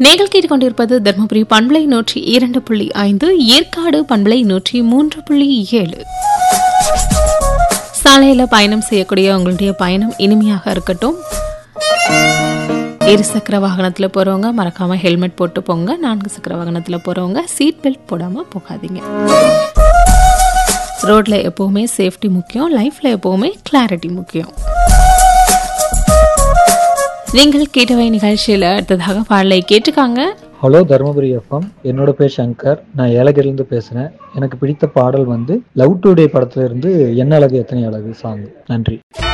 நீங்கள் கேட்டுக்கொண்டிருப்பது தர்மபுரி பண்பலை நூற்றி இரண்டு புள்ளி ஐந்து ஏற்காடு பண்பலை நூற்றி மூன்று புள்ளி ஏழு சாலையில பயணம் செய்யக்கூடிய உங்களுடைய பயணம் இனிமையாக இருக்கட்டும் இருசக்கர வாகனத்துல போறவங்க மறக்காம ஹெல்மெட் போட்டு போங்க நான்கு சக்கர வாகனத்துல போறவங்க சீட் பெல்ட் போடாம போகாதீங்க ரோட்ல எப்பவுமே சேஃப்டி முக்கியம் லைஃப்ல எப்பவுமே கிளாரிட்டி முக்கியம் நீங்கள் கேட்டவை நிகழ்ச்சியில அடுத்ததாக பாடலை கேட்டுக்காங்க ஹலோ தருமபுரி எஃப்எம் என்னோட பேர் சங்கர் நான் ஏலகிரிலேருந்து பேசுகிறேன் எனக்கு பிடித்த பாடல் வந்து லவ் டுடே படத்துல இருந்து என்ன அழகு எத்தனை அழகு சாங் நன்றி